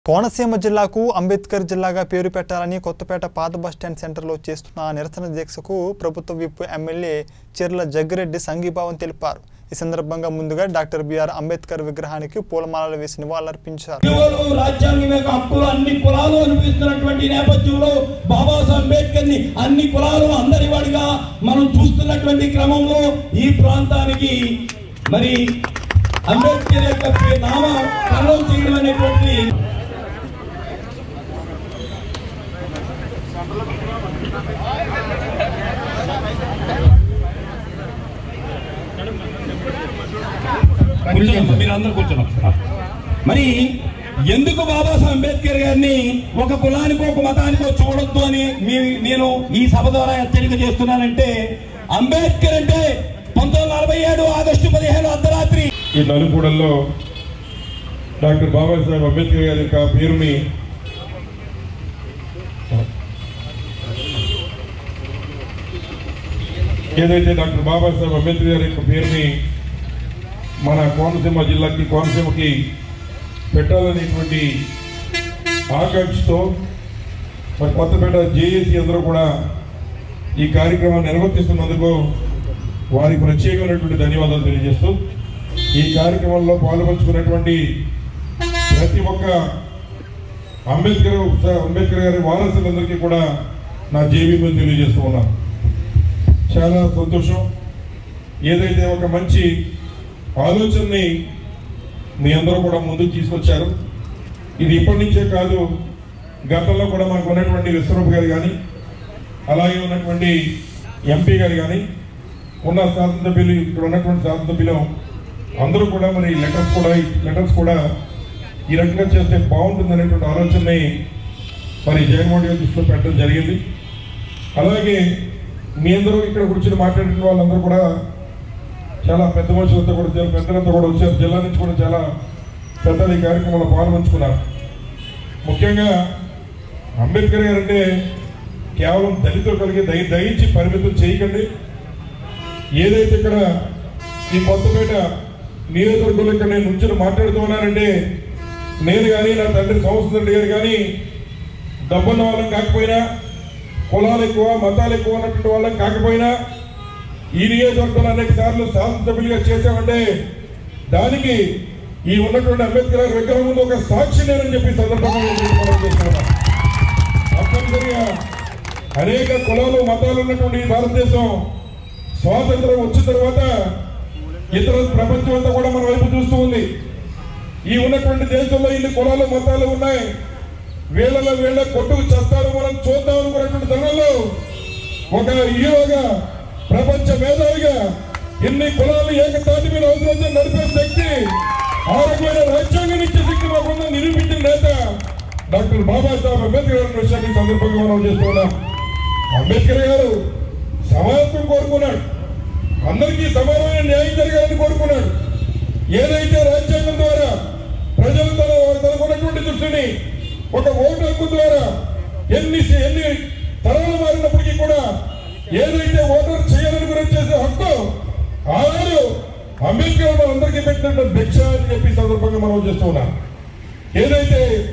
కోనసీమ జిల్లాకు అంబేద్కర్ జిల్లాగా పేరు పెట్టాలని కొత్తపేట పాత బస్టాండ్ సెంటర్లో చేస్తున్న నిరసన దీక్షకు ప్రభుత్వ విప్ ఎమ్మెల్యే చెర్ల జగ్గిరెడ్డి సంఘీభావం తెలిపారు ఈ సందర్భంగా ముందుగా డాక్టర్ బిఆర్ అంబేద్కర్ విగ్రహానికి పూలమాలలు వేసి నివాళులర్పించారు విలువలు రాజ్యాంగం యొక్క హక్కులు అన్ని కులాలు అనిపిస్తున్నటువంటి నేపథ్యంలో బాబాసాహెబ్ అంబేద్కర్ ని అన్ని కులాలు అందరి వాడిగా మనం చూస్తున్నటువంటి క్రమంలో ఈ ప్రాంతానికి మరి అంబేద్కర్ యొక్క పే- నామ కరణం చేయడం అనేటువంటి కూర్చోండి, మీరు అందరూ కూర్చోండి. మరి ఎందుకు బాబాసాహెబ్ అంబేద్కర్ గారిని ఒక కులానికో ఒక మతానికో చూడొద్దు అని మీ- నేను ఈ సభ ద్వారా హెచ్చరిక చేస్తున్నానంటే అంబేద్కర్ అంటే పంతొమ్మిది నలభై ఏడు ఆగస్టు పదిహేను అర్ధరాత్రి ఈ నలుగూడల్లో డాక్టర్ బాబాసాహెబ్ అంబేద్కర్ గారి యొక్క పేరుని ఏదైతే డాక్టర్ బాబాసాహెబ్ అంబేద్కర్ గారి యొక్క పేరుని మన కోనసీమ జిల్లాకి కోనసీమకి పెట్టాలనేటువంటి ఆకాంక్షతో మరి కొత్తపేట జేఏసీ అందరూ కూడా ఈ కార్యక్రమాన్ని నిర్వర్తిస్తున్నందుకు వారికి ప్రత్యేకమైనటువంటి ధన్యవాదాలు తెలియజేస్తూ ఈ కార్యక్రమంలో పాల్పంచుకున్నటువంటి ప్రతి ఒక్క అంబేద్కర్ అంబేద్కర్ గారి వారసులందరికీ కూడా నా జేబీని తెలియజేస్తూ ఉన్నాను చాలా సంతోషం ఏదైతే ఒక మంచి ఆలోచనని మీ అందరూ కూడా ముందుకు తీసుకొచ్చారు ఇది ఇప్పటి నుంచే కాదు గతంలో కూడా మనకు ఉన్నటువంటి విశ్వరూప్ గారు కానీ అలాగే ఉన్నటువంటి ఎంపీ గారు కానీ ఉన్న శాసనసభ్యులు ఇక్కడ ఉన్నటువంటి శాసనసభ్యులు అందరూ కూడా మరి లెటర్స్ కూడా లెటర్స్ కూడా ఈ రకంగా చేస్తే బాగుంటుంది అనేటువంటి ఆలోచనని మరి జగన్మోహన్ గారి దృష్టిలో పెట్టడం జరిగింది అలాగే మీ అందరూ ఇక్కడ కూర్చొని మాట్లాడిన వాళ్ళందరూ కూడా చాలా పెద్ద మనుషులంతా కూడా చాలా పెద్దలంతా కూడా వచ్చారు జిల్లా నుంచి కూడా చాలా పెద్దలు ఈ కార్యక్రమంలో పాల్పంచుకున్నారు ముఖ్యంగా అంబేద్కర్ గారు అంటే కేవలం దళితులు కలిగి దయ దయించి పరిమితం చేయకండి ఏదైతే ఇక్కడ ఈ కొత్తపేట నియోజకవర్గంలో ఇక్కడ నేను నుంచి మాట్లాడుతూ ఉన్నానంటే నేను కానీ నా తండ్రి సంవత్సరం రెడ్డి గారు కానీ డబ్బున్న వాళ్ళం కాకపోయినా కులాలు ఎక్కువ మతాలు ఎక్కువ ఉన్నటువంటి వాళ్ళం కాకపోయినా ఈ నియోజకవర్గంలో అనేక సార్లు శాసనసభ్యులుగా చేశామంటే దానికి ఈ ఉన్నటువంటి అంబేద్కర్ గారి విగ్రహం ముందు ఒక సాక్షి నేనని చెప్పి ఈ సందర్భంగా నేను మనం చేస్తున్నాను తప్పనిసరిగా అనేక కులాలు మతాలు ఉన్నటువంటి ఈ భారతదేశం స్వాతంత్రం వచ్చిన తర్వాత ఇతర ప్రపంచం అంతా కూడా మన వైపు చూస్తూ ఉంది ఈ ఉన్నటువంటి దేశంలో ఇన్ని కులాలు మతాలు ఉన్నాయి వీళ్ళలో వీళ్ళ కొట్టుకు చేస్తారు మనం చూద్దాం అనుకున్నటువంటి తరుణంలో ఒక హీరోగా ప్రపంచ మేధావిగా ఇన్ని కులాలు ఏకతాటి మీద అవసరం నడిపే శక్తి ఆరోగ్యమైన రాజ్యాంగం ఇచ్చే శక్తి మాకుండా నిరూపించిన నేత డాక్టర్ బాబాసాహెబ్ అంబేద్కర్ గారి విషయాన్ని ఈ సందర్భంగా మనం చేస్తున్నాం అంబేద్కర్ గారు సమానత్వం కోరుకున్నాడు అందరికీ సమానమైన న్యాయం జరగాలని కోరుకున్నాడు ఏదైతే రాజ్యాంగం ద్వారా ప్రజలు తన తనకున్నటువంటి దృష్టిని ఒక ఓటు హక్కు ద్వారా ఎన్ని ఎన్ని తరాలు మారినప్పటికీ కూడా ఏదైతే ఓటర్ చేయాలనుకుని చేసే హక్కు ఆనాడు అంబేద్కర్ అందరికీ పెట్టినటువంటి భిక్ష అని చెప్పి ఈ సందర్భంగా మనం చేస్తూ ఉన్నాం ఏదైతే